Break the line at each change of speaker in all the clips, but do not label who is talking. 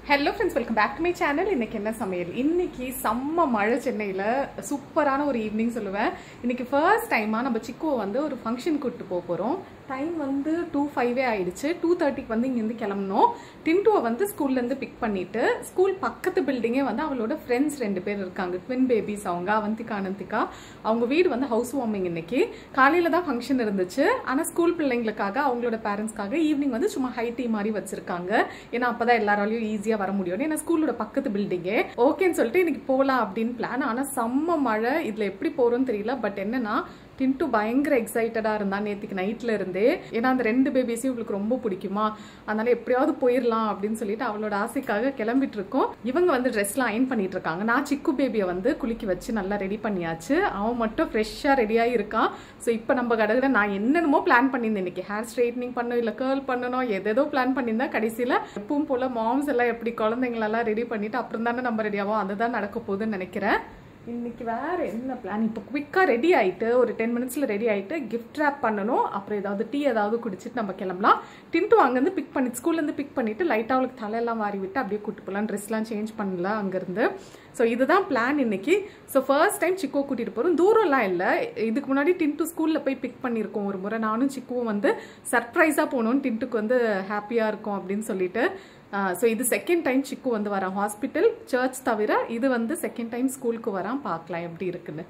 Hello friends welcome back to my channel இன்னைக்கு என்ன சமையல் இன்னைக்கு செம்ம மழை சென்னையில் சூப்பரான ஒரு ஈவினிங் சொல்லுவேன் இன்னைக்கு ஃபர்ஸ்ட் டைமாக நம்ம சிக்குவை வந்து ஒரு ஃபங்க்ஷன் கூப்பிட்டு போக போகிறோம் டைம் வந்து டூ ஃபைவே ஆயிடுச்சு டூ தேர்ட்டிக்கு வந்து இங்கேருந்து கிளம்பணும் டின்டுவை வந்து ஸ்கூல்லேருந்து பிக் பண்ணிட்டு ஸ்கூல் பக்கத்து பில்டிங்கே வந்து அவளோட ஃப்ரெண்ட்ஸ் ரெண்டு பேர் இருக்காங்க ட்வின் பேபிஸ் அவங்க அவந்திகா அனந்திகா அவங்க வீடு வந்து ஹவுஸ் வார்மிங் இன்னைக்கு காலையில் தான் ஃபங்க்ஷன் இருந்துச்சு ஆனால் ஸ்கூல் பிள்ளைங்களுக்காக அவங்களோட பேரண்ட்ஸ்க்காக ஈவினிங் வந்து சும்மா ஹை டீ மாதிரி வச்சிருக்காங்க ஏன்னா அப்பதான் எல்லாராலையும் ஈஸியா வர முடியும் ஏன்னா ஸ்கூலோட பக்கத்து பில்டிங்கே ஓகேன்னு சொல்லிட்டு இன்னைக்கு போகலாம் அப்படின்னு பிளான் ஆனா செம்ம மழை இதுல எப்படி போறோம்னு தெரியல பட் என்னன்னா டின்ட்டு பயங்கர எக்ஸைட்டடா இருந்தா நேற்றுக்கு நைட்ல இருந்தே ஏன்னா அந்த ரெண்டு பேபிஸையும் இவளுக்கு ரொம்ப பிடிக்குமா அதனால எப்படியாவது போயிடலாம் அப்படின்னு சொல்லிட்டு அவளோட ஆசைக்காக கிளம்பிட்டு இருக்கோம் இவங்க வந்து ட்ரெஸ்லாம் அயன் பண்ணிட்டு இருக்காங்க நான் சிக்கு பேபியை வந்து குளிக்க வச்சு நல்லா ரெடி பண்ணியாச்சு அவன் மட்டும் ஃப்ரெஷ்ஷாக ரெடியாக இருக்கான் ஸோ இப்போ நம்ம கடையில் நான் என்னென்னமோ பிளான் பண்ணியிருந்தேன் இன்னைக்கு ஹேர் ஸ்ட்ரைட்னிங் பண்ணணும் இல்லை கேர்ள் பண்ணணும் எதேதோ பிளான் பண்ணியிருந்தா கடைசியில் எப்பவும் போல் மாம்ஸ் எல்லாம் எப்படி குழந்தைங்களெல்லாம் ரெடி பண்ணிட்டு அப்புறம் தானே நம்ம ரெடி ஆகும் அதுதான் நடக்க போகுதுன்னு நினைக்கிறேன் இன்னைக்கு வேற என்ன பிளான் இப்போ குவிக்காக ரெடி ஆயிட்டு ஒரு டென் மினிட்ஸில் ரெடி ஆயிட்டு கிஃப்ட் ரேப் பண்ணணும் அப்புறம் ஏதாவது டீ ஏதாவது குடிச்சிட்டு நம்ம கிளம்பலாம் டின்ட்டு அங்கேருந்து பிக் பண்ணி ஸ்கூல்லேருந்து பிக் பண்ணிட்டு லைட்டாக அவளுக்கு தலையெல்லாம் வாரி விட்டு அப்படியே கூட்டு போகலாம் ட்ரெஸ்லாம் சேஞ்ச் பண்ணல அங்கேருந்து ஸோ இதுதான் பிளான் இன்னைக்கு ஸோ ஃபர்ஸ்ட் டைம் சிக்கோ கூட்டிகிட்டு போகிறோம் தூரம்லாம் இல்லை இதுக்கு முன்னாடி டின்ட்டு ஸ்கூலில் போய் பிக் பண்ணியிருக்கோம் ஒரு முறை நானும் சிக்குவும் வந்து சர்ப்ரைஸாக போகணும்னு டின்ட்டுக்கு வந்து ஹாப்பியாக இருக்கும் அப்படின்னு சொல்லிட்டு ஸோ இது செகண்ட் டைம் சிக்கு வந்து வரான் ஹாஸ்பிட்டல் சர்ச் தவிர இது வந்து செகண்ட் டைம் ஸ்கூலுக்கு வரான் பார்க்கலாம் எப்படி இருக்குன்னு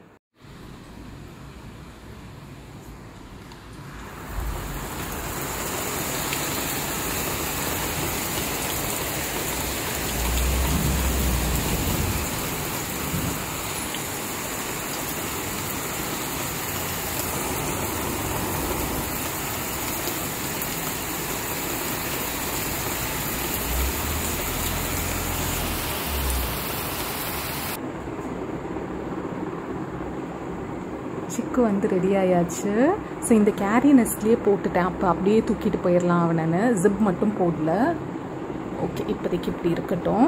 சிக்கு வந்து ரெடி ஆயாச்சு ஸோ இந்த கேரி நெஸ்ட்லேயே போட்டுட்டேன் அப்போ அப்படியே தூக்கிட்டு போயிடலாம் அவனன்னு ஜிப் மட்டும் போடல ஓகே இப்போதைக்கு இப்படி இருக்கட்டும்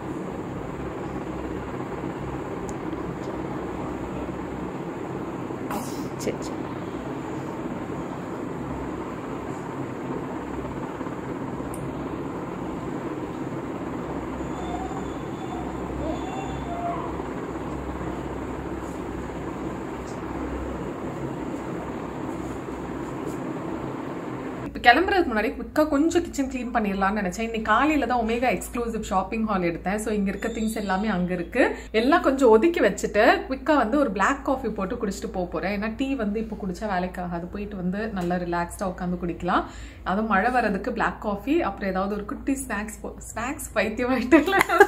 சரி சரி இப்போ கிளம்புறதுக்கு முன்னாடி குவிக்காக கொஞ்சம் கிச்சன் க்ளீன் பண்ணிடலாம்னு நினைச்சேன் இன்னைக்கு காலையில தான் ஒமேகா எக்ஸ்க்ளூசிவ் ஷாப்பிங் ஹால் எடுத்தேன் ஸோ இங்க இருக்க திங்ஸ் எல்லாமே அங்க இருக்கு எல்லாம் கொஞ்சம் ஒதுக்கி வச்சுட்டு குவிக்கா வந்து ஒரு பிளாக் காஃபி போட்டு குடிச்சிட்டு போக போறேன் ஏன்னா டீ வந்து இப்போ குடிச்சா வேலைக்கு ஆகாது போயிட்டு வந்து நல்லா ரிலாக்ஸ்டா உட்காந்து குடிக்கலாம் அதுவும் மழை வர்றதுக்கு பிளாக் காஃபி அப்புறம் ஏதாவது ஒரு குட்டி ஸ்நாக்ஸ் ஸ்நாக்ஸ் பைத்தியம் ஆயிட்டு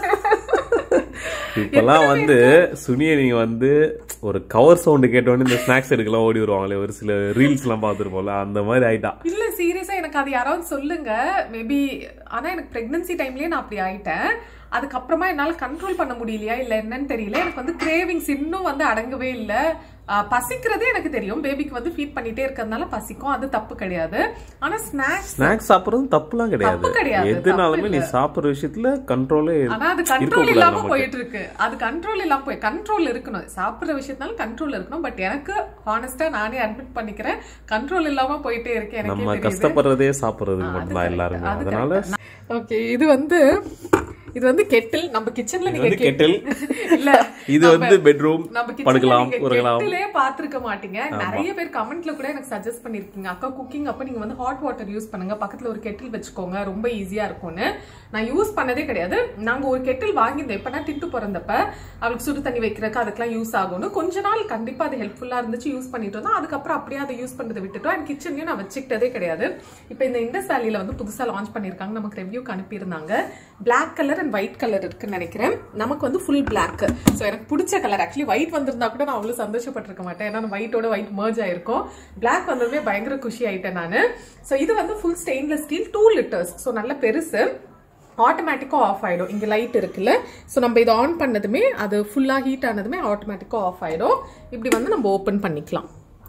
இப்பெல்லாம் வந்து சுனிய நீங்க வந்து ஒரு கவர் சவுண்ட் கேட்டோன்னே இந்த ஸ்நாக்ஸ் எடுக்கலாம் ஓடி வருவாங்களே ஒரு சில ரீல்ஸ் எல்லாம் பார்த்துருப்போம்ல அந்த மாதிரி ஆயிட்டா
இல்ல சீரியஸா எனக்கு அது யாராவது சொல்லுங்க மேபி ஆனா எனக்கு பிரெக்னன்சி டைம்லயே நான் அப்படி ஆயிட்டேன் அதுக்கப்புறமா என்னால கண்ட்ரோல் பண்ண முடியலையா இல்ல என்னன்னு தெரியல எனக்கு வந்து கிரேவிங்ஸ் இன்னும் வந்து அடங்கவே இல்ல பசிக்கிறதே எனக்கு தெரியும் பேபிக்கு வந்து ஃபீட் பண்ணிட்டே இருக்கிறதுனால பசிக்கும் அது தப்பு கிடையாது ஆனா ஸ்நாக்ஸ்
ஸ்நாக்ஸ் சாப்பிடுறது தப்புலாம் கிடையாது
தப்பு கிடையாது,
எதுனாலுமே நீ சாப்பிடுற விஷயத்துல கண்ட்ரோலே
ஆனா அது கண்ட்ரோல் இல்லாம போயிட்டு இருக்கு அது கண்ட்ரோல் இல்லாம போய் கண்ட்ரோல் இருக்கணும் சாப்பிடுற விஷயத்தினால கண்ட்ரோல் இருக்கணும் பட் எனக்கு ஹானஸ்டா நானே அட்மிட் பண்ணிக்கிறேன் கண்ட்ரோல் இல்லாம போயிட்டே இருக்கு
நம்ம
எனக்கே தெரியுது
கஷ்டப்படுறதே சாப்பிடுறதுக்கு மட்டும்தான் எல்லாருமே அதனால
ஓகே இது வந்து இது வந்து கெட்டில் நம்ம கிச்சன்ல நீங்க
வந்து கெட்டில்
இல்ல
இது
நம்ம-
வந்து பெட்ரூம்
நம்ம kitchenல
படுக்கலாம்
நீங்க
உறங்கலாம்
கெட்டிலே பாத்திருக்க மாட்டீங்க நிறைய பேர் கமெண்ட்ல கூட எனக்கு சஜஸ்ட் பண்ணிருக்கீங்க அக்கா குக்கிங் அப்ப நீங்க வந்து ஹாட் வாட்டர் யூஸ் பண்ணுங்க பக்கத்துல ஒரு கெட்டில் வச்சுக்கோங்க ரொம்ப ஈஸியா இருக்கும்னு நான் யூஸ் பண்ணதே கிடையாது நாங்க ஒரு கெட்டில் வாங்கியிருந்தோம் இப்ப நான் திட்டு பிறந்தப்ப அவளுக்கு சுடு தண்ணி வைக்கிறதுக்கு அதுக்கெல்லாம் யூஸ் ஆகும்னு கொஞ்ச நாள் கண்டிப்பா அது ஹெல்ப்ஃபுல்லா இருந்துச்சு யூஸ் பண்ணிட்டு இருந்தோம் அதுக்கப்புறம் அப்படியே அதை யூஸ் பண்றதை விட்டுட்டோம் அண்ட் கிச்சன்லயும் நான் வச்சுக்கிட்டதே கிடையாது இப்ப இந்த இண்டஸ் வேலியில வந்து புதுசா லான்ச் பண்ணிருக்காங்க நமக்கு ரிவ்யூக்கு அனுப்பியிருந்தாங்க black colour and white colour இருக்குன்னு நினைக்கிறேன் நமக்கு வந்து ஃபுல் பிளாக் ஸோ எனக்கு பிடிச்ச கலர் ஆக்சுவலி ஒயிட் வந்திருந்தா கூட நான் அவ்வளவு சந்தோஷப்பட்டிருக்க மாட்டேன் ஏன்னா ஒயிட்டோட ஒயிட் மர்ஜ் ஆயிருக்கும் பிளாக் வந்ததுமே பயங்கர குஷி ஆயிட்டேன் நான் ஸோ இது வந்து full stainless steel two litres so நல்ல பெருசு ஆட்டோமேட்டிக்காக ஆஃப் ஆகிடும் இங்கே லைட் இருக்குல்ல ஸோ நம்ம இதை ஆன் பண்ணதுமே அது ஃபுல்லாக ஹீட் ஆனதுமே ஆட்டோமேட்டிக்காக ஆஃப் ஆகிடும் இப்படி வந்து நம்ம ஓப்பன் பண்ணிக்கலாம்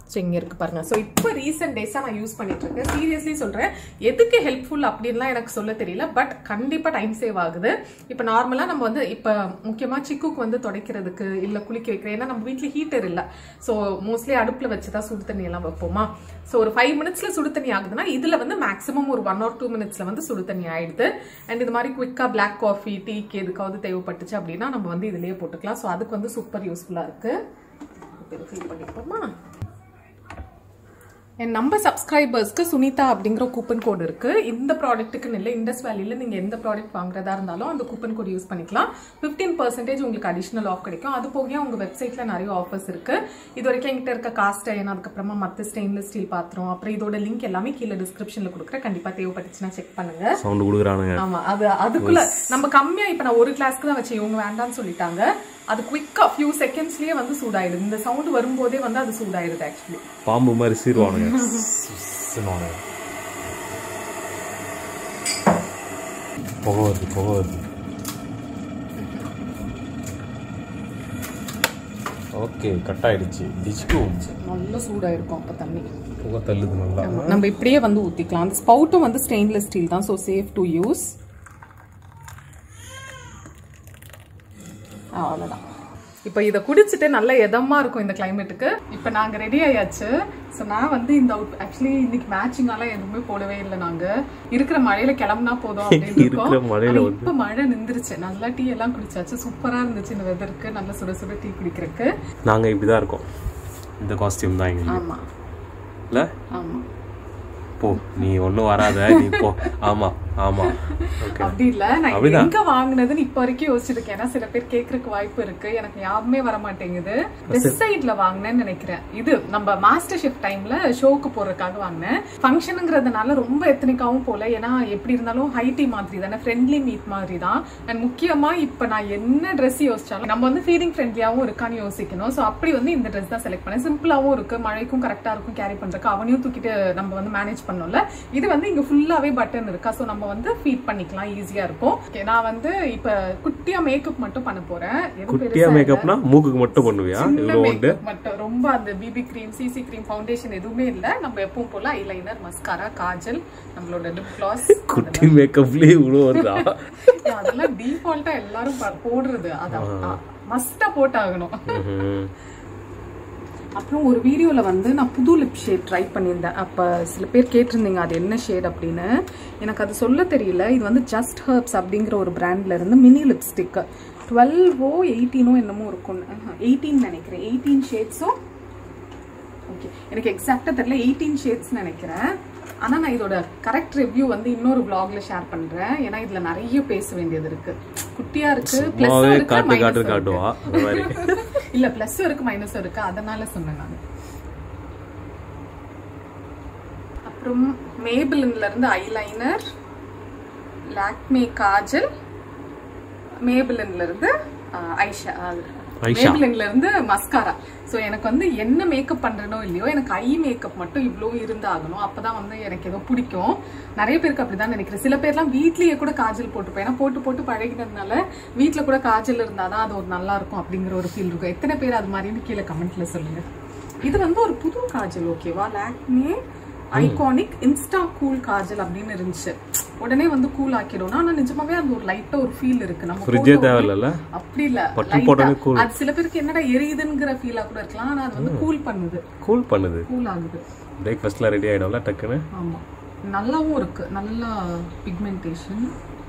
ஸோ இங்கே இருக்கு பாருங்க ஸோ இப்போ ரீசெண்ட் டேஸாக நான் யூஸ் பண்ணிட்டு இருக்கேன் சீரியஸ்லி சொல்கிறேன் எதுக்கு ஹெல்ப்ஃபுல் அப்படின்லாம் எனக்கு சொல்ல தெரியல பட் கண்டிப்பாக டைம் சேவ் ஆகுது இப்போ நார்மலாக நம்ம வந்து இப்போ முக்கியமாக சிக்குக்கு வந்து துடைக்கிறதுக்கு இல்லை குளிக்க வைக்கிறேன் ஏன்னா நம்ம வீட்டில் ஹீட்டர் இல்லை ஸோ மோஸ்ட்லி அடுப்பில் வச்சு தான் சுடு தண்ணி எல்லாம் வைப்போமா ஸோ ஒரு ஃபைவ் மினிட்ஸில் சுடு தண்ணி ஆகுதுன்னா இதில் வந்து மேக்ஸிமம் ஒரு ஒன் ஆர் டூ மினிட்ஸில் வந்து சுடு தண்ணி ஆயிடுது அண்ட் இது மாதிரி குயிக்காக பிளாக் காஃபி டீக்கு எதுக்காவது தேவைப்பட்டுச்சு அப்படின்னா நம்ம வந்து இதுலேயே போட்டுக்கலாம் ஸோ அதுக்கு வந்து சூப்பர் யூஸ்ஃபுல்லாக இருக்குது ஃபில் பண்ணிப்போமா என் நம்ம சப்ஸ்கிரைபர்ஸ்க்கு சுனிதா அப்படிங்கிற கூப்பன் கோட் இருக்கு இந்த ப்ராடக்ட்டுக்குன்னு இல்லை இண்டஸ் வேலியில் நீங்க எந்த ப்ராடக்ட் வாங்குறதா இருந்தாலும் அந்த கூப்பன் கோட் யூஸ் பண்ணிக்கலாம் ஃபிஃப்டீன் பர்சன்டேஜ் உங்களுக்கு அடிஷனல் ஆஃப் கிடைக்கும் அது போக உங்க வெப்சைட்ல நிறைய ஆஃபர்ஸ் இருக்கு இது வரைக்கும் என்கிட்ட இருக்க காஸ்ட் அயன் அதுக்கப்புறமா மற்ற ஸ்டெயின்லெஸ் ஸ்டீல் பாத்திரம் அப்புறம் இதோட லிங்க் எல்லாமே கீழே டிஸ்கிரிப்ஷன்ல கொடுக்குறேன் கண்டிப்பா தேவைப்பட்டுச்சுன்னா செக் பண்ணுங்க
சவுண்டு கொடுக்குறானுங்க
ஆமா அது அதுக்குள்ள நம்ம கம்மியா இப்ப நான் ஒரு கிளாஸ்க்கு தான் வச்சேன் இவங்க வேண்டாம்னு சொல்லிட்டாங்க அது குவிக்கா ஃபியூ செகண்ட்ஸ்லயே வந்து சூடாயிடுது இந்த சவுண்ட் வரும்போதே வந்து அது சூடாயிடுது ஆக்சுவலி
பாம்பு மாதிரி சீருவானுங்க சீருவானுங்க. புகை வருது புகை வருது ஓகே கட் ஆயிடுச்சு டிச்சுக்கு
நல்ல சூடாயிருக்கும் அப்ப தண்ணி
புகை தள்ளுது நல்லா
நம்ம இப்படியே வந்து ஊத்திக்கலாம் அந்த ஸ்பவுட்டும் வந்து ஸ்டெயின்லெஸ் ஸ்டீல் தான் ஸோ சேஃப் டு யூஸ் அவ்வளோதான் இப்போ இதை குடிச்சிட்டு நல்ல இதமா இருக்கும் இந்த கிளைமேட்டுக்கு இப்போ நாங்க ரெடி ஆயாச்சு ஸோ நான் வந்து இந்த அவுட் ஆக்சுவலி இன்னைக்கு மேட்சிங்காலாம் எதுவுமே போடவே இல்லை நாங்க இருக்கிற மழையில கிளம்புனா போதும் அப்படின்னு
இருக்கிற
இருக்கோம்
மழையில
ஆனா இப்ப மழை நின்றுச்சு நல்லா டீ எல்லாம் குடிச்சாச்சு சூப்பரா இருந்துச்சு இந்த வெதருக்கு நல்ல சுட சுட டீ குடிக்கிறதுக்கு
நாங்க இப்படிதான் இருக்கோம் இந்த காஸ்டியூம் தான் எங்களுக்கு
ஆமா
இல்ல
ஆமா
போ நீ ஒண்ணும் வராத நீ போ ஆமா ஆமா ஓகே
அப்படி இல்ல நான் இது எங்க வாங்குனதுன்னு இப்ப வரைக்கும் யோசிச்சிருக்கேன் ஏன்னா சில பேர் கேக்குறதுக்கு வாய்ப்பு இருக்கு எனக்கு ஞாபகமே வர மாட்டேங்குது வெஸ்ட் சைட்ல வாங்கினேன்னு நினைக்கிறேன் இது நம்ம மாஸ்டர் ஷெஃப் டைம்ல ஷோக்கு போறதுக்காக வாங்கினேன் ஃபங்க்ஷனுங்கிறதுனால ரொம்ப எத்தனைக்காவும் போல ஏன்னா எப்படி இருந்தாலும் ஹைட்டி மாதிரி தானே ஃப்ரெண்ட்லி மீட் மாதிரி தான் அண்ட் முக்கியமா இப்ப நான் என்ன ட்ரெஸ் யோசிச்சாலும் நம்ம வந்து ஃபீலிங் ஃப்ரெண்ட்லியாவும் இருக்கான்னு யோசிக்கணும் சோ அப்படி வந்து இந்த ட்ரெஸ் தான் செலக்ட் பண்ணேன் சிம்பிளாவும் இருக்கு மழைக்கும் கரெக்டா இருக்கும் கேரி பண்றதுக்கு அவனையும் தூக்கிட்டு நம்ம வந்து மேனேஜ் பண்ணோம்ல இது வந்து இங்க ஃபுல்லாவே பட்டன் இருக்கா சோ நம்ம வந்து ஃபீட் பண்ணிக்கலாம் ஈஸியா இருக்கும் Okay, நான் வந்து இப்ப குட்டியா மேக்கப் மட்டும் பண்ண போறேன் எதுவும்
குட்டியா
பெருசா இல்ல.
மேக்கப்னா மூக்குக்கு மட்டும் பண்ணுவியா
சின்ன
இவ்வளோ உண்டு
makeup மட்டும் ரொம்ப அந்த BB cream CC cream foundation எதுவுமே இல்ல நம்ம எப்பவும் போல ஐலைனர் மஸ்காரா காஜல் நம்மளோட லிப் கிளாஸ்
குட்டி மேக்கப்லயே இவ்வளோ வருதா
அதெல்லாம் டிஃபால்ட்டா எல்லாரும் ப- போடுறது அதான் மஸ்டா போட்டாகணும்
ம்ஹும்.
அப்புறம் ஒரு வீடியோல வந்து நான் புது லிப் ஷேட் ட்ரை பண்ணியிருந்தேன் அப்ப சில பேர் கேட்டிருந்தீங்க அது என்ன ஷேட் அப்படின்னு எனக்கு அது சொல்ல தெரியல இது வந்து ஜஸ்ட் ஹர்ப்ஸ் அப்படிங்கிற ஒரு பிராண்ட்ல இருந்து மினி லிப்ஸ்டிக் டுவெல்வோ எயிட்டீனோ என்னமோ இருக்கும் எயிட்டீன் நினைக்கிறேன் எயிட்டீன் ஷேட்ஸும் ஓகே எனக்கு எக்ஸாக்டா தெரியல எயிட்டீன் ஷேட்ஸ் நினைக்கிறேன் ஆனா நான் இதோட கரெக்ட் ரிவ்யூ வந்து இன்னொரு vlogல ஷேர் பண்றேன் ஏன்னா இதுல நிறைய பேச வேண்டியது இருக்கு குட்டியா இருக்கு பிளஸ்
சும்மாவே
இருக்கு
காட்டு
minus
காட்டு
இருக்கு.
காட்டுவா அந்த மாதிரி
இல்ல பிளஸ் இருக்கு மைனஸ் இருக்கு அதனால சொன்னேன் நான் அப்புறம் மேபிளின்ல இருந்து ஐலைனர் லாக்மே காஜல் மேபிளின்ல இருந்து அஹ், ஐஷா
ஐஷா.
மேபிளின்ல இருந்து மஸ்காரா சோ எனக்கு வந்து என்ன மேக்கப் பண்றேனோ இல்லையோ எனக்கு ஐ மேக்கப் மட்டும் இவ்ளோ இருந்தாகணும் அப்பதான் வந்து எனக்கு ஏதோ பிடிக்கும் நிறைய பேருக்கு அப்படிதான் நினைக்கிறேன் சில பேர்லாம் வீட்லயே கூட காஜல் போட்டுப்பேன் ஏன்னா போட்டு போட்டு பழகினதுனால வீட்ல கூட காஜல் இருந்தாதான் அது ஒரு நல்லா இருக்கும் அப்படிங்கிற ஒரு ஃபீல் இருக்கும் எத்தனை பேர் அது மாதிரின்னு கீழே கமெண்ட்ல சொல்லுங்க இது வந்து ஒரு புது காஜல் ஓகேவா Lakme iconic insta cool kajal அப்படின்னு இருந்துச்சு உடனே வந்து கூல் ஆக்கிடும்னா ஆனா நிஜமாவே அந்த ஒரு லைட்டா ஒரு ஃபீல் இருக்கு நம்ம
ஃப்ரிட்ஜே
போட்ட உடனே-
தேவையில்ல
அப்படி இல்ல
பட்டு
light ஆ.
போட்டோன்னே cool.
அது சில பேருக்கு என்னடா எரியுதுங்கிற ஃபீலா கூட இருக்கலாம் ஆனா அது வந்து கூல் பண்ணுது
கூல் பண்ணுது
கூல் ஆகுது
பிரேக்ஃபாஸ்ட்லாம் ரெடி ஆயிடும்ல டக்குன்னு
ஆமா நல்லாவும் இருக்கு நல்லா பிக்மெண்டேஷன்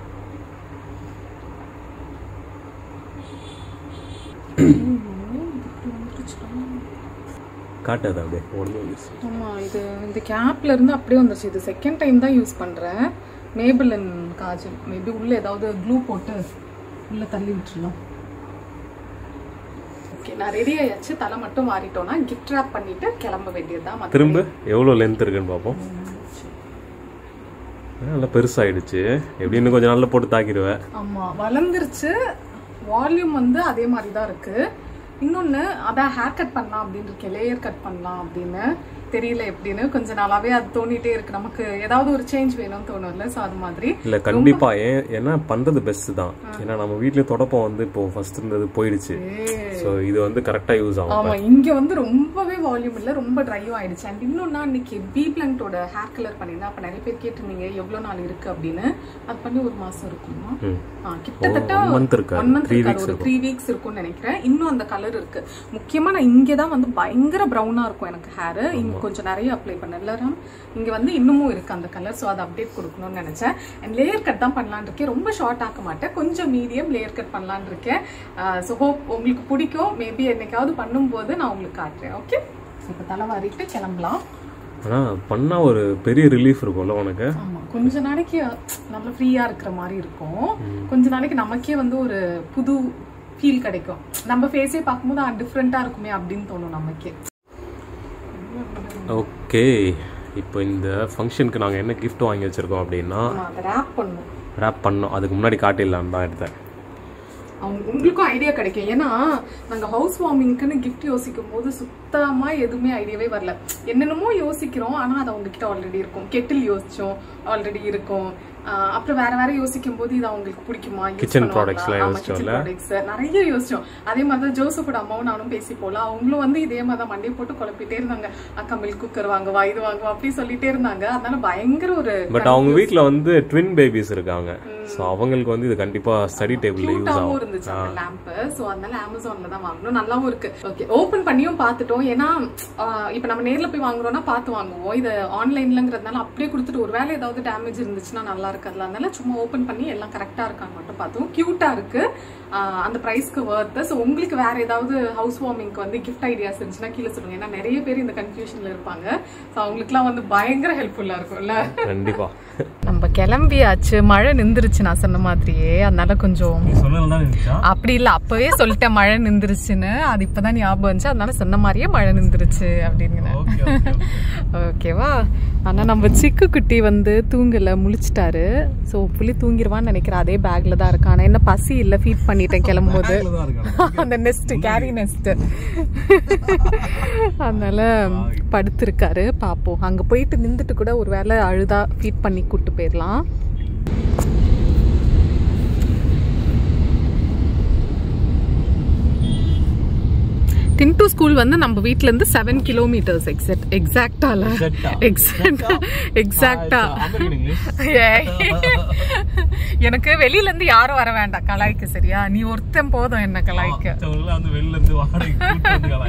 காட்டாது அப்படியே ஒன்று
ஆமா இது இந்த கேப்ல இருந்து அப்படியே வந்துருச்சு இது செகண்ட் டைம் தான் யூஸ் பண்றேன் மேபிளன் காஜல் மேபி உள்ள ஏதாவது க்ளூ போட்டு உள்ள தள்ளி விட்டுறலாம் ஓகே நான் ரெடி ஆயாச்சு தலை மட்டும் மாறிட்டோம்னா கிஃப்ட் ரேப் பண்ணிட்டு கிளம்ப வேண்டியதுதான் மத்த-
திரும்ப எவ்வளோ லென்த் இருக்குன்னு பார்ப்போம் நல்லா பெருசாயிடுச்சு எப்படின்னு கொஞ்சம் நல்லா போட்டு தாக்கிடுவேன்
ஆமா வளர்ந்துருச்சு வால்யூம் வந்து அதே மாதிரி தான் இருக்கு இன்னொன்னு அதான் ஹேர் கட் பண்ணலாம் அப்படின்னு இருக்கேன் லேயர் கட் பண்ணலாம் அப்படின்னு தெரியல எப்படின்னு கொஞ்ச நாளாவே அது தோணிட்டே இருக்கு நமக்கு ஏதாவது ஒரு சேஞ்ச் வேணும்னு தோணும்ல சோ அது மாதிரி
இல்ல கண்டிப்பா ஏன் ஏன்னா பண்றது பெஸ்ட் தான் ஏன்னா நம்ம வீட்லயே தொடப்பம் வந்து இப்போ ஃபர்ஸ்ட் இருந்தது போயிடுச்சு சோ இது வந்து கரெக்டா யூஸ் ஆகும்
ஆமா இங்க வந்து ரொம்பவே வால்யூம் இல்ல ரொம்ப ட்ரையும் ஆயிடுச்சு அண்ட் இன்னொன்னா இன்னைக்கு பி பிளான்ட்டோட ஹேர் கலர் பண்ணிருந்தேன் அப்ப நிறைய பேர் கேட்டிருந்தீங்க எவ்வளவு நாள் இருக்கு அப்படின்னு அது பண்ணி ஒரு மாசம் இருக்குமா
ம்.
ஆ, கிட்டத்தட்ட
one month இருக்காது.
ஒன் மந்த்
Three
இருக்காது ஒரு த்ரீ வீக்ஸ் இருக்கும்னு நினைக்கிறேன் இன்னும் அந்த கலர் இருக்கு முக்கியமா நான் இங்க தான் வந்து பயங்கர ப்ரௌனா இருக்கும் எனக்கு ஹேர் இங்க கொஞ்சம் நிறைய அப்ளை பண்ணல ராம் இங்க வந்து இன்னமும் இருக்கு அந்த கலர் ஸோ அதை அப்டேட் கொடுக்கணும்னு நினைச்சேன் அண்ட் லேயர் கட் தான் பண்ணலான்னு இருக்கேன் ரொம்ப ஷார்ட் ஆக்க மாட்டேன் கொஞ்சம் மீடியம் லேயர் கட் பண்ணலான்னு இருக்கேன் ஸோ ஹோப் உங்களுக்கு பிடிக்கும் மேபி என்னைக்காவது பண்ணும்போது நான் உங்களுக்கு காட்டுறேன் ஓகே இப்போ தலை வாரிட்டு கிளம்பலாம்
ஆனா பண்ணா ஒரு பெரிய ரிலீஃப் இருக்கும்ல உனக்கு
ஆமா கொஞ்ச நாளைக்கு நல்ல ஃப்ரீயா இருக்கிற மாதிரி இருக்கும் கொஞ்ச நாளைக்கு நமக்கே வந்து ஒரு புது ஃபீல் கிடைக்கும் நம்ம ஃபேஸே பார்க்கும்போது டிஃப்ரெண்டா இருக்குமே அப்படின்னு தோணும் நமக்கே
ஓகே இப்போ இந்த ஃபங்க்ஷனுக்கு நாங்க என்ன gift வாங்கி வச்சிருக்கோம் அப்படின்னா
நம்ம அதை ரேப் பண்ணும்
ரேப் பண்ணோம் அதுக்கு முன்னாடி காட்டிடலான்னு தான் எடுத்தேன்
அவங்க உங்களுக்கும் ஐடியா கிடைக்கும் ஏன்னா நாங்க ஹவுஸ் வார்மிங்க்குன்னு கிஃப்ட் யோசிக்கும் போது சுத்தமா எதுவுமே ஐடியாவே வரல என்னென்னமோ யோசிக்கிறோம் ஆனா அது அவங்க கிட்ட ஆல்ரெடி இருக்கும் கெட்டில் யோசிச்சோம் ஆல்ரெடி இருக்கும் ஆஹ் அப்புறம் வேற வேற யோசிக்கும் போது இது அவங்களுக்கு பிடிக்குமா use
Kitchen
பண்ணுவாங்களா?
products எல்லாம்
ஆமா, kitchen
யோசிச்சோம்ல?
products. நிறைய யோசிச்சோம் அதே மாதிரி தான் ஜோசப்போட அம்மாவும் நானும் பேசி போல அவங்களும் வந்து இதே மாதிரி தான் மண்டையை போட்டு குழப்பிட்டே இருந்தாங்க அக்கா மில்க் குக்கர் வாங்குவா இது வாங்குவா அப்படி சொல்லிட்டே இருந்தாங்க அதனால பயங்கர ஒரு
பட் அவங்க வீட்ல வந்து ட்வின் பேபிஸ் இருக்காங்க ஸோ அவங்களுக்கு வந்து இது கண்டிப்பா ஸ்டடி டேபிள்ல யூஸ்
கியூட்டாவும்
ஆகும்
இருந்துச்சு அந்த லேம்ப் சோ அதனால அமேசான்ல தான் வாங்கணும் நல்லாவும் இருக்கு ஓகே ஓபன் பண்ணியும் பார்த்துட்டோம் ஏன்னா ஆஹ் இப்ப நம்ம நேர்ல போய் வாங்குறோம்னா பார்த்து வாங்குவோம் இது ஆன்லைன்லங்கிறதுனால அப்படியே கொடுத்துட்டு ஒரு வேலை ஏதாவது டேமேஜ் இருந்துச்சுன்னா நல்லா இருக்காதுல அதனால சும்மா ஓபன் பண்ணி எல்லாம் கரெக்டா இருக்கான்னு மட்டும் பார்த்தோம் கியூட்டா இருக்கு ஆஹ் அந்த பிரைஸ்க்கு ஒர்த் ஸோ உங்களுக்கு வேற ஏதாவது ஹவுஸ் வார்மிங்க்கு வந்து கிஃப்ட் ஐடியாஸ் இருந்துச்சுன்னா கீழே சொல்லுங்க ஏன்னா நிறைய பேர் இந்த கன்ஃபியூஷன்ல இருப்பாங்க ஸோ அவங்களுக்குலாம் வந்து பயங்கர ஹெல்ப்ஃபுல்லா இருக்கும்ல
கண்டிப்பா
நம்ம கிளம்பியாச்சு மழை நின்றுச்சு நான் சொன்ன மாதிரியே அதனால கொஞ்சம்
நீ சொன்னதுதான் இருந்துச்சா
அப்படி இல்ல அப்பவே சொல்லிட்டேன் மழை நின்றுச்சுன்னு அது இப்பதான் ஞாபகம் வந்துச்சு அதனால சொன்ன மாதிரியே மழை நின்றுச்சு அப்படின்னு ஓகேவா ஆனா நம்ம சிக்கு குட்டி வந்து தூங்கல முழிச்சிட்டாரு ஸோ புள்ளி தூங்கிடுவான்னு நினைக்கிறேன் அதே பேக்ல தான் இருக்கான் ஆனா என்ன பசி இல்ல ஃபீட் பண்ணிட்டேன் கிளம்பும்போது அந்த நெஸ்ட் கேரி நெஸ்ட் அதனால படுத்திருக்காரு பாப்போம் அங்க போயிட்டு நின்றுட்டு கூட ஒரு வேளை அழுதா ஃபீட் பண்ணி கூட்டு போயிடலாம் டின்டூ ஸ்கூல் வந்து நம்ம வீட்ல இருந்து செவன் கிலோமீட்டர்ஸ் எக்ஸாக்ட் எக்ஸாக்டால எக்ஸாக்டா எக்ஸாக்டா எனக்கு வெளியில இருந்து யாரும் வர வேண்டாம் கலாய்க்கு சரியா நீ ஒருத்தன் போதும் என்ன கலாய்க்க
வந்து வெளில இருந்து வாடகை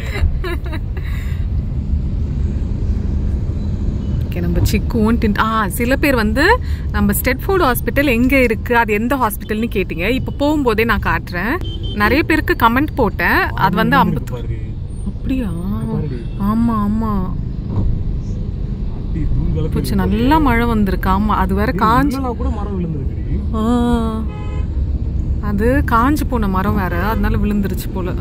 ஓகே நம்ம சிக்குவும் டின் ஆ சில பேர் வந்து நம்ம ஸ்டெட்ஃபோர்டு ஹாஸ்பிட்டல் எங்கே இருக்குது அது எந்த ஹாஸ்பிட்டல்னு கேட்டிங்க இப்போ போகும்போதே நான் காட்டுறேன் நிறைய பேருக்கு கமெண்ட் போட்டேன் அது வந்து ஐம்பத்து அப்படியா ஆமா ஆமா போச்சு நல்லா மழை வந்திருக்கு ஆமா அது வேற காஞ்சி
கூட மரம் விழுந்திருக்கு
ஆ. அது காஞ்சு போன மரம் வேற அதனால விழுந்துருச்சு போல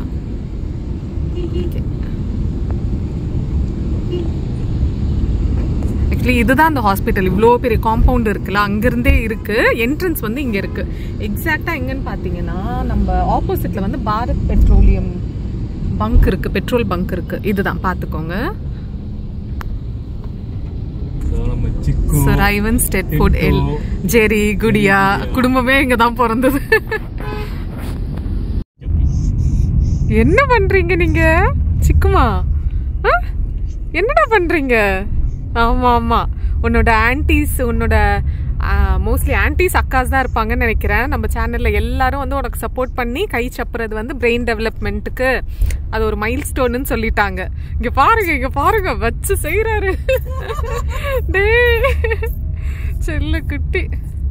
ஆக்சுவலி இதுதான் அந்த ஹாஸ்பிட்டல் இவ்வளோ பெரிய காம்பவுண்ட் இருக்குல்ல அங்கிருந்தே இருக்கு என்ட்ரன்ஸ் வந்து இங்க இருக்கு எக்ஸாக்டா எங்கன்னு பாத்தீங்கன்னா நம்ம ஆப்போசிட்ல வந்து பாரத் பெட்ரோலியம் பங்க் இருக்கு பெட்ரோல் பங்க் இருக்கு இதுதான் பாத்துக்கோங்க
நம்ம சிக்கு
சர் ஐவன் ஸ்டெட்ஃபோர்ட் எல் ஜெரி குடியா குடும்பமே இங்க தான் பிறந்தது என்ன பண்றீங்க நீங்க சிக்குமா ஆ? என்னடா பண்றீங்க ஆமா ஆமா உன்னோட ஆன்டிஸ் உன்னோட மோஸ்ட்லி ஆன்டிஸ் அக்காஸ் தான் இருப்பாங்கன்னு நினைக்கிறேன் நம்ம சேனல்ல எல்லாரும் வந்து உனக்கு சப்போர்ட் பண்ணி கை சப்புறது வந்து பிரெயின் டெவலப்மெண்ட்டுக்கு அது ஒரு மைல் ஸ்டோன்னு சொல்லிட்டாங்க இங்க பாருங்க இங்க பாருங்க வச்சு செய்யறாரு டேய் செல்ல குட்டி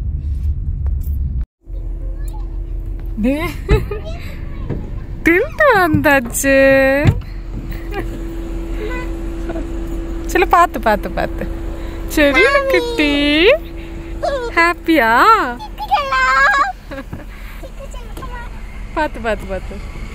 டேய் டின்ட்டு வந்தாச்சு சில பார்த்து பார்த்து பார்த்து சரி குட்டி ஹாப்பியா பார்த்து பார்த்து பார்த்து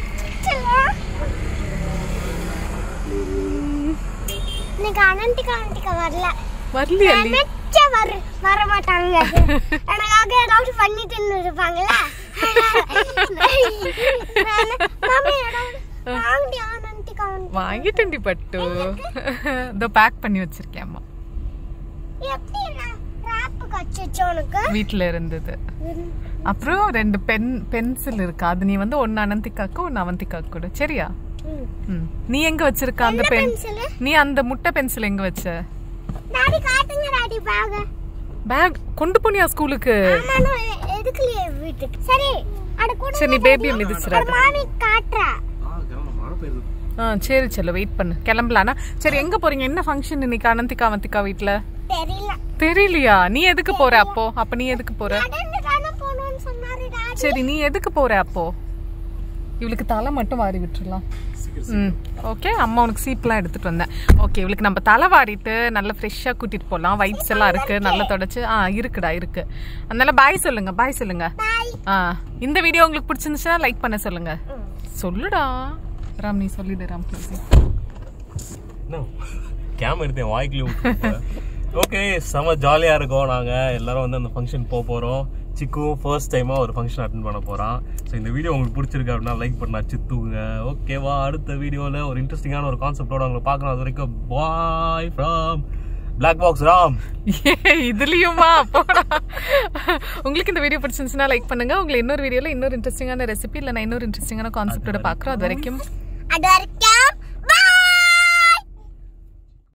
இன்னைக்கு அனந்திகா அனந்திகா வரல
வரலையா நீ
நினைச்ச வர வர மாட்டாங்க எனக்காக ஏதாவது பண்ணிட்டு இருப்பாங்கல்ல மாமி ஏதாவது வாங்கடி அனந்திகா கவுண்ட்
வாங்கிட்டேன்டி பட்டு இதோ பேக் பண்ணி வச்சிருக்கேன் அம்மா
எப்படி நான் ராப்பு கச்சிச்சு உனக்கு
வீட்ல இருந்தது அப்புறம் ரெண்டு பென் பென்சில் இருக்கு அது நீ வந்து ஒன்னு அனந்திக்காக்கு ஒன்னு அவந்திக்காக்கு கொடு சரியா
ம்.
ம். நீ எங்க வச்சிருக்க அந்த
என்ன
பென்
pencil?
நீ அந்த முட்டை பென்சில் எங்க வச்ச
டாடி காட்டுங்க டாடி பாக
பேக் கொண்டு போனியா ஸ்கூலுக்கு
ஆமா நான் எதுக்குலயே வீட்டுக்கு சரி அட கூட
சரி நீ பேபியை மிதிச்சிடாத
மாமி காட்டுறா
ஆ சரி செல்ல வெயிட் பண்ணு கிளம்பலானா சரி எங்க போறீங்க என்ன ஃபங்க்ஷன் இன்னைக்கு அனந்திகா அவந்திகா வீட்ல
தெரியல
தெரியலையா நீ எதுக்கு போற அப்போ அப்ப நீ எதுக்கு போற
நடந்து தானே போகணும்னு சொன்னாரு டாடி
சரி நீ எதுக்கு போற அப்போ இவளுக்கு தலை மட்டும் வாரி விட்டுறலாம் ம் ஓகே அம்மா உனக்கு சீப்லாம் எடுத்துட்டு வந்தேன் ஓகே இவளுக்கு நம்ம தலை வாரிட்டு நல்லா ஃப்ரெஷ்ஷாக கூட்டிட்டு போகலாம் வைப்ஸ் எல்லாம் இருக்கு நல்லா தொடச்சு ஆ இருக்குடா இருக்கு அதனால பாய் சொல்லுங்க பாய் சொல்லுங்க
பாய்
ஆ இந்த வீடியோ உங்களுக்கு பிடிச்சிருந்துச்சுன்னா லைக் பண்ண சொல்லுங்க சொல்லுடா ராம் நீ சொல்லிடு ராம் ப்ளீஸ்
கேம் எடுத்தேன் வாய்க்குலயும் ஓகே செம ஜாலியா இருக்கோம் நாங்க எல்லாரும் வந்து அந்த ஃபங்க்ஷன் போக போறோம் சிக்கு ஃபர்ஸ்ட் டைமா ஒரு ஃபங்க்ஷன் அட்டன் பண்ண போறான் ஸோ இந்த வீடியோ உங்களுக்கு பிடிச்சிருக்கு அப்படின்னா லைக் பண்ணா சித்துங்க ஓகேவா அடுத்த வீடியோல ஒரு இன்ட்ரெஸ்டிங்கான ஒரு கான்செப்டோட உங்களை பார்க்கணும் அது வரைக்கும் bye from black box Ram
ஏ இதுலயுமா போடா உங்களுக்கு இந்த வீடியோ பிடிச்சிருந்துச்சுன்னா லைக் பண்ணுங்க உங்களை இன்னொரு வீடியோல இன்னொரு இன்ட்ரெஸ்டிங்கான ரெசிபி இல்ல நான் இன்னொரு இன்ட்ரெஸ்டிங்கான கான்செப்டோட பாக்குறோம் அது வரைக்கும்
அது வரைக்கும்